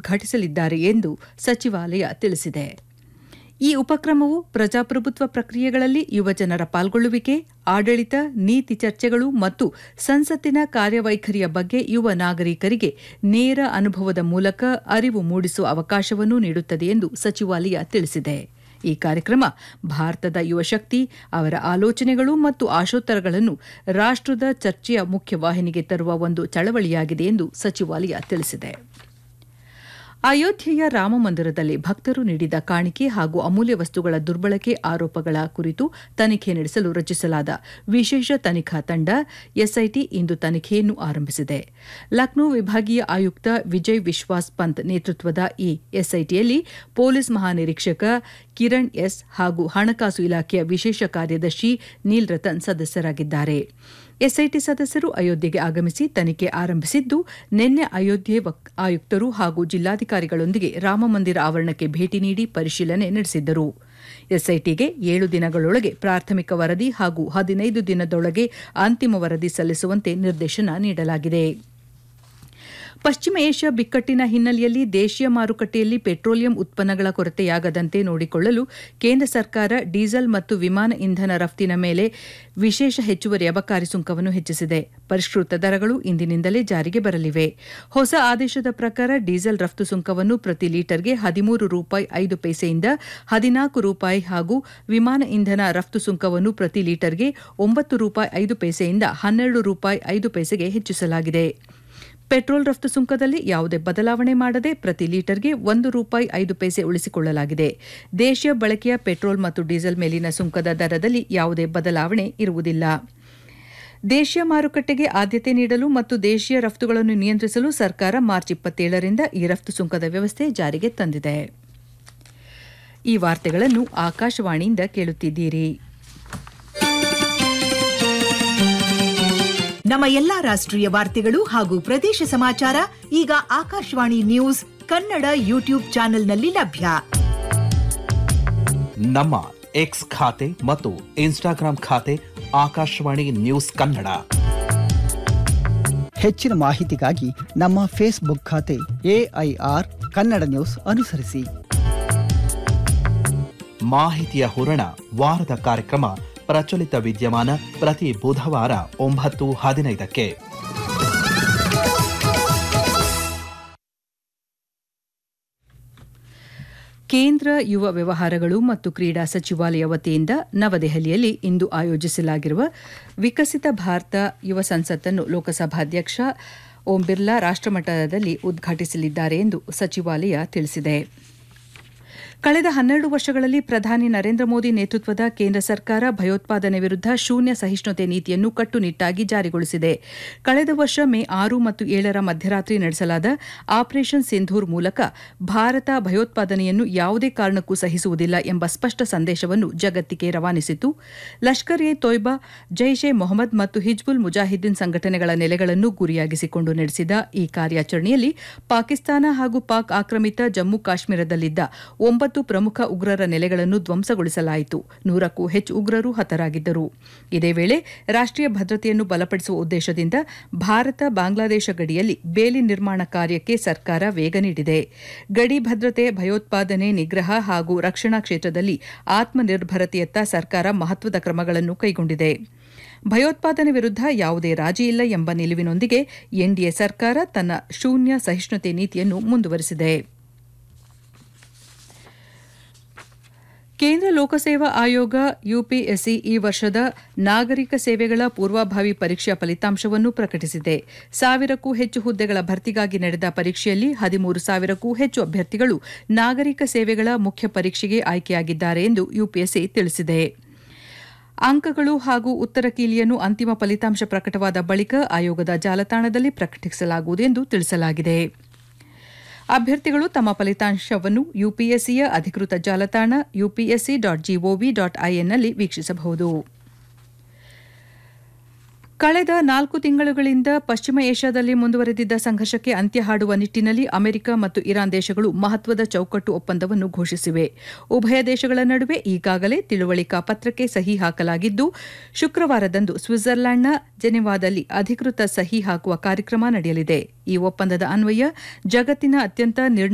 ಉದ್ಘಾಟಿಸಲಿದ್ದಾರೆ ಎಂದು ಸಚಿವಾಲಯ ತಿಳಿಸಿದೆ ಈ ಉಪಕ್ರಮವು ಪ್ರಜಾಪ್ರಭುತ್ವ ಪ್ರಕ್ರಿಯೆಗಳಲ್ಲಿ ಯುವಜನರ ಪಾಲ್ಗೊಳ್ಳುವಿಕೆ ಆಡಳಿತ ನೀತಿ ಚರ್ಚೆಗಳು ಮತ್ತು ಸಂಸತ್ತಿನ ಕಾರ್ಯವೈಖರಿಯ ಬಗ್ಗೆ ಯುವ ನಾಗರಿಕರಿಗೆ ನೇರ ಅನುಭವದ ಮೂಲಕ ಅರಿವು ಮೂಡಿಸುವ ಅವಕಾಶವನ್ನು ನೀಡುತ್ತದೆ ಎಂದು ಸಚಿವಾಲಯ ತಿಳಿಸಿದೆ ಈ ಕಾರ್ಯಕ್ರಮ ಭಾರತದ ಯುವಶಕ್ತಿ ಅವರ ಆಲೋಚನೆಗಳು ಮತ್ತು ಆಶೋತ್ತರಗಳನ್ನು ರಾಷ್ಟ್ರದ ಚರ್ಚೆಯ ಮುಖ್ಯವಾಹಿನಿಗೆ ತರುವ ಒಂದು ಚಳವಳಿಯಾಗಿದೆ ಎಂದು ಸಚಿವಾಲಯ ತಿಳಿಸಿದೆ ಅಯೋಧ್ಯೆಯ ರಾಮಮಂದಿರದಲ್ಲಿ ಭಕ್ತರು ನೀಡಿದ ಕಾಣಿಕೆ ಹಾಗೂ ಅಮೂಲ್ಯ ವಸ್ತುಗಳ ದುರ್ಬಳಕೆ ಆರೋಪಗಳ ಕುರಿತು ತನಿಖೆ ನಡೆಸಲು ರಚಿಸಲಾದ ವಿಶೇಷ ತನಿಖಾ ತಂಡ ಎಸ್ಐಟಿ ಇಂದು ತನಿಖೆಯನ್ನು ಆರಂಭಿಸಿದೆ ಲಕ್ನೋ ವಿಭಾಗೀಯ ಆಯುಕ್ತ ವಿಜಯ್ ವಿಶ್ವಾಸ್ ಪಂತ್ ನೇತೃತ್ವದ ಈ ಎಸ್ಐಟಿಯಲ್ಲಿ ಪೊಲೀಸ್ ಮಹಾನಿರೀಕ್ಷಕ ಕಿರಣ್ ಎಸ್ ಹಾಗೂ ಹಣಕಾಸು ಇಲಾಖೆಯ ವಿಶೇಷ ಕಾರ್ಯದರ್ಶಿ ನೀಲ್ ರತನ್ ಸದಸ್ಯರಾಗಿದ್ದಾರೆ ಎಸ್ಐಟಿ ಸದಸ್ಯರು ಅಯೋಧ್ಯೆಗೆ ಆಗಮಿಸಿ ತನಿಖೆ ಆರಂಭಿಸಿದ್ದು ನಿನ್ನೆ ಅಯೋಧ್ಯೆ ಆಯುಕ್ತರು ಹಾಗೂ ಜಿಲ್ಲಾಧಿಕಾರಿಗಳೊಂದಿಗೆ ರಾಮಮಂದಿರ ಆವರಣಕ್ಕೆ ಭೇಟಿ ನೀಡಿ ಪರಿಶೀಲನೆ ನಡೆಸಿದ್ದರು ಎಸ್ಐಟಿಗೆ ಏಳು ದಿನಗಳೊಳಗೆ ಪ್ರಾಥಮಿಕ ವರದಿ ಹಾಗೂ ಹದಿನೈದು ದಿನದೊಳಗೆ ಅಂತಿಮ ವರದಿ ಸಲ್ಲಿಸುವಂತೆ ನಿರ್ದೇಶನ ನೀಡಲಾಗಿದೆ ಪಶ್ಚಿಮ ಏಷ್ಯಾ ಬಿಕ್ಕಟ್ಟಿನ ಹಿನ್ನೆಲೆಯಲ್ಲಿ ದೇಶೀಯ ಮಾರುಕಟ್ಟೆಯಲ್ಲಿ ಪೆಟ್ರೋಲಿಯಂ ಉತ್ಪನ್ನಗಳ ಕೊರತೆಯಾಗದಂತೆ ನೋಡಿಕೊಳ್ಳಲು ಕೇಂದ್ರ ಸರ್ಕಾರ ಡೀಸೆಲ್ ಮತ್ತು ವಿಮಾನ ಇಂಧನ ರಫ್ತಿನ ಮೇಲೆ ವಿಶೇಷ ಹೆಚ್ಚುವರಿ ಅಬಕಾರಿ ಸುಂಕವನ್ನು ಹೆಚ್ಚಿಸಿದೆ ಪರಿಷ್ಕೃತ ದರಗಳು ಇಂದಿನಿಂದಲೇ ಜಾರಿಗೆ ಬರಲಿವೆ ಹೊಸ ಆದೇಶದ ಪ್ರಕಾರ ಡೀಸೆಲ್ ರಫ್ತು ಸುಂಕವನ್ನು ಪ್ರತಿ ಲೀಟರ್ಗೆ ಹದಿಮೂರು ರೂಪಾಯಿ ಐದು ಪೈಸೆಯಿಂದ ಹದಿನಾಲ್ಕು ರೂಪಾಯಿ ಹಾಗೂ ವಿಮಾನ ಇಂಧನ ರಫ್ತು ಸುಂಕವನ್ನು ಪ್ರತಿ ಲೀಟರ್ಗೆ ಒಂಬತ್ತು ರೂಪಾಯಿ ಐದು ಪೈಸೆಯಿಂದ ಹನ್ನೆರಡು ರೂಪಾಯಿ ಐದು ಪೈಸೆಗೆ ಹೆಚ್ಚಿಸಲಾಗಿದೆ ಪೆಟ್ರೋಲ್ ರಫ್ತು ಸುಂಕದಲ್ಲಿ ಯಾವುದೇ ಬದಲಾವಣೆ ಮಾಡದೆ ಪ್ರತಿ ಲೀಟರ್ಗೆ ಒಂದು ರೂಪಾಯಿ ಐದು ಪೈಸೆ ಉಳಿಸಿಕೊಳ್ಳಲಾಗಿದೆ ದೇಶೀಯ ಬಳಕೆಯ ಪೆಟ್ರೋಲ್ ಮತ್ತು ಡೀಸೆಲ್ ಮೇಲಿನ ಸುಂಕದ ದರದಲ್ಲಿ ಯಾವುದೇ ಬದಲಾವಣೆ ಇರುವುದಿಲ್ಲ ದೇಶೀಯ ಮಾರುಕಟ್ಟೆಗೆ ಆದ್ಯತೆ ನೀಡಲು ಮತ್ತು ದೇಶೀಯ ರಫ್ತುಗಳನ್ನು ನಿಯಂತ್ರಿಸಲು ಸರ್ಕಾರ ಮಾರ್ಚ್ ಇಪ್ಪತ್ತೇಳರಿಂದ ಈ ರಫ್ತು ಸುಂಕದ ವ್ಯವಸ್ಥೆ ಜಾರಿಗೆ ತಂದಿದೆ ಈ ವಾರ್ತೆಗಳನ್ನು ಆಕಾಶವಾಣಿಯಿಂದ ಕೇಳುತ್ತಿದ್ದೀರಿ ನಮ್ಮ ಎಲ್ಲಾ ರಾಷ್ಟ್ರೀಯ ವಾರ್ತೆಗಳು ಹಾಗೂ ಪ್ರದೇಶ ಸಮಾಚಾರ ಈಗ ಆಕಾಶವಾಣಿ ನ್ಯೂಸ್ ಕನ್ನಡ ಯೂಟ್ಯೂಬ್ ಚಾನೆಲ್ನಲ್ಲಿ ಲಭ್ಯ ನಮ್ಮ ಎಕ್ಸ್ ಖಾತೆ ಮತ್ತು ಇನ್ಸ್ಟಾಗ್ರಾಂ ಖಾತೆ ಆಕಾಶವಾಣಿ ನ್ಯೂಸ್ ಕನ್ನಡ ಹೆಚ್ಚಿನ ಮಾಹಿತಿಗಾಗಿ ನಮ್ಮ ಫೇಸ್ಬುಕ್ ಖಾತೆ ಎಐಆರ್ ಕನ್ನಡ ನ್ಯೂಸ್ ಅನುಸರಿಸಿ ಮಾಹಿತಿಯ ಹೂರಣ ವಾರದ ಕಾರ್ಯಕ್ರಮ ಪ್ರಚಲಿತ ವಿದ್ಯಮಾನ ಪ್ರತಿ ಬುಧವಾರ ಒಂಬತ್ತು ಹದಿನೈದಕ್ಕೆ ಕೇಂದ್ರ ಯುವ ವ್ಯವಹಾರಗಳು ಮತ್ತು ಕ್ರೀಡಾ ಸಚಿವಾಲಯ ವತಿಯಿಂದ ನವದೆಹಲಿಯಲ್ಲಿ ಇಂದು ಆಯೋಜಿಸಲಾಗಿರುವ ವಿಕಸಿತ ಭಾರತ ಯುವ ಸಂಸತ್ತನ್ನು ಲೋಕಸಭಾಧ್ಯಕ್ಷ ಓಂ ಬಿರ್ಲಾ ರಾಷ್ಟ್ರಮಟ್ಟದಲ್ಲಿ ಉದ್ಘಾಟಿಸಲಿದ್ದಾರೆ ಎಂದು ಸಚಿವಾಲಯ ತಿಳಿಸಿದೆ ಕಳೆದ ಹನ್ನೆರಡು ವರ್ಷಗಳಲ್ಲಿ ಪ್ರಧಾನಿ ನರೇಂದ್ರ ಮೋದಿ ನೇತೃತ್ವದ ಕೇಂದ್ರ ಸರ್ಕಾರ ಭಯೋತ್ಪಾದನೆ ವಿರುದ್ಧ ಶೂನ್ಯ ಸಹಿಷ್ಣುತೆ ನೀತಿಯನ್ನು ಕಟ್ಟುನಿಟ್ಟಾಗಿ ಜಾರಿಗೊಳಿಸಿದೆ ಕಳೆದ ವರ್ಷ ಮೇ ಆರು ಮತ್ತು ಏಳರ ಮಧ್ಯರಾತ್ರಿ ನಡೆಸಲಾದ ಆಪರೇಷನ್ ಸಿಂಧೂರ್ ಮೂಲಕ ಭಾರತ ಭಯೋತ್ಪಾದನೆಯನ್ನು ಯಾವುದೇ ಕಾರಣಕ್ಕೂ ಸಹಿಸುವುದಿಲ್ಲ ಎಂಬ ಸ್ಪಷ್ಟ ಸಂದೇಶವನ್ನು ಜಗತ್ತಿಗೆ ರವಾನಿಸಿತು ಲಷ್ಕರ್ ಎ ತೊಯ್ಬಾ ಜೈಷ್ ಎ ಮೊಹಮ್ಮದ್ ಮತ್ತು ಹಿಜ್ಬುಲ್ ಮುಜಾಹಿದ್ದೀನ್ ಸಂಘಟನೆಗಳ ನೆಲೆಗಳನ್ನು ಗುರಿಯಾಗಿಸಿಕೊಂಡು ನಡೆಸಿದ ಈ ಕಾರ್ಯಾಚರಣೆಯಲ್ಲಿ ಪಾಕಿಸ್ತಾನ ಹಾಗೂ ಪಾಕ್ ಆಕ್ರಮಿತ ಜಮ್ಮು ಕಾಶ್ಮೀರದಲ್ಲಿದ್ದ ಒಂಬತ್ತು ಪ್ರಮುಖ ಉಗ್ರರ ನೆಲೆಗಳನ್ನು ಧ್ವಂಸಗೊಳಿಸಲಾಯಿತು ನೂರಕ್ಕೂ ಹೆಚ್ಚು ಉಗ್ರರು ಹತರಾಗಿದ್ದರು ಇದೇ ವೇಳೆ ರಾಷ್ಟ್ರೀಯ ಭದ್ರತೆಯನ್ನು ಬಲಪಡಿಸುವ ಉದ್ದೇಶದಿಂದ ಭಾರತ ಬಾಂಗ್ಲಾದೇಶ ಗಡಿಯಲ್ಲಿ ಬೇಲಿ ನಿರ್ಮಾಣ ಕಾರ್ಯಕ್ಕೆ ಸರ್ಕಾರ ವೇಗ ನೀಡಿದೆ ಗಡಿ ಭದ್ರತೆ ಭಯೋತ್ಪಾದನೆ ನಿಗ್ರಹ ಹಾಗೂ ರಕ್ಷಣಾ ಕ್ಷೇತ್ರದಲ್ಲಿ ಆತ್ಮನಿರ್ಭರತೆಯತ್ತ ಸರ್ಕಾರ ಮಹತ್ವದ ಕ್ರಮಗಳನ್ನು ಕೈಗೊಂಡಿದೆ ಭಯೋತ್ಪಾದನೆ ವಿರುದ್ಧ ಯಾವುದೇ ರಾಜಿ ಇಲ್ಲ ಎಂಬ ನಿಲುವಿನೊಂದಿಗೆ ಎನ್ಡಿಎ ಸರ್ಕಾರ ತನ್ನ ಶೂನ್ಯ ಸಹಿಷ್ಣುತೆ ನೀತಿಯನ್ನು ಮುಂದುವರೆಸಿದೆ ಕೇಂದ್ರ ಲೋಕಸೇವಾ ಆಯೋಗ ಯುಪಿಎಸ್ಸಿ ಈ ವರ್ಷದ ನಾಗರಿಕ ಸೇವೆಗಳ ಪೂರ್ವಭಾವಿ ಪರೀಕ್ಷೆಯ ಫಲಿತಾಂಶವನ್ನು ಪ್ರಕಟಿಸಿದೆ ಸಾವಿರಕ್ಕೂ ಹೆಚ್ಚು ಹುದ್ದೆಗಳ ಭರ್ತಿಗಾಗಿ ನಡೆದ ಪರೀಕ್ಷೆಯಲ್ಲಿ ಹದಿಮೂರು ಸಾವಿರಕ್ಕೂ ಹೆಚ್ಚು ಅಭ್ಯರ್ಥಿಗಳು ನಾಗರಿಕ ಸೇವೆಗಳ ಮುಖ್ಯ ಪರೀಕ್ಷೆಗೆ ಆಯ್ಕೆಯಾಗಿದ್ದಾರೆ ಎಂದು ಯುಪಿಎಸ್ಸಿ ತಿಳಿಸಿದೆ ಅಂಕಗಳು ಹಾಗೂ ಉತ್ತರ ಕೀಲಿಯನ್ನು ಅಂತಿಮ ಫಲಿತಾಂಶ ಪ್ರಕಟವಾದ ಬಳಿಕ ಆಯೋಗದ ಜಾಲತಾಣದಲ್ಲಿ ಪ್ರಕಟಿಸಲಾಗುವುದು ಎಂದು ತಿಳಿಸಲಾಗಿದೆ ಅಭ್ಯರ್ಥಿಗಳು ತಮ್ಮ ಫಲಿತಾಂಶವನ್ನು ಯುಪಿಎಸ್ಸಿಯ ಅಧಿಕೃತ ಜಾಲತಾಣ ಯುಪಿಎಸ್ಸಿ ಡಾಟ್ ಜಿಒವಿ ಡಾಟ್ ಐಎನ್ನಲ್ಲಿ ವೀಕ್ಷಿಸಬಹುದು ಕಳೆದ ನಾಲ್ಕು ತಿಂಗಳುಗಳಿಂದ ಪಶ್ಚಿಮ ಏಷ್ಯಾದಲ್ಲಿ ಮುಂದುವರೆದಿದ್ದ ಸಂಘರ್ಷಕ್ಕೆ ಅಂತ್ಯ ಹಾಡುವ ನಿಟ್ಟಿನಲ್ಲಿ ಅಮೆರಿಕ ಮತ್ತು ಇರಾನ್ ದೇಶಗಳು ಮಹತ್ವದ ಚೌಕಟ್ಟು ಒಪ್ಪಂದವನ್ನು ಘೋಷಿಸಿವೆ ಉಭಯ ದೇಶಗಳ ನಡುವೆ ಈಗಾಗಲೇ ತಿಳುವಳಿಕಾ ಪತ್ರಕ್ಕೆ ಸಹಿ ಹಾಕಲಾಗಿದ್ದು ಶುಕ್ರವಾರದಂದು ಸ್ವಿಟ್ಜರ್ಲ್ಯಾಂಡ್ನ ಜೆನೆವಾದಲ್ಲಿ ಅಧಿಕೃತ ಸಹಿ ಹಾಕುವ ಕಾರ್ಯಕ್ರಮ ನಡೆಯಲಿದೆ ಈ ಒಪ್ಪಂದದ ಅನ್ವಯ ಜಗತ್ತಿನ ಅತ್ಯಂತ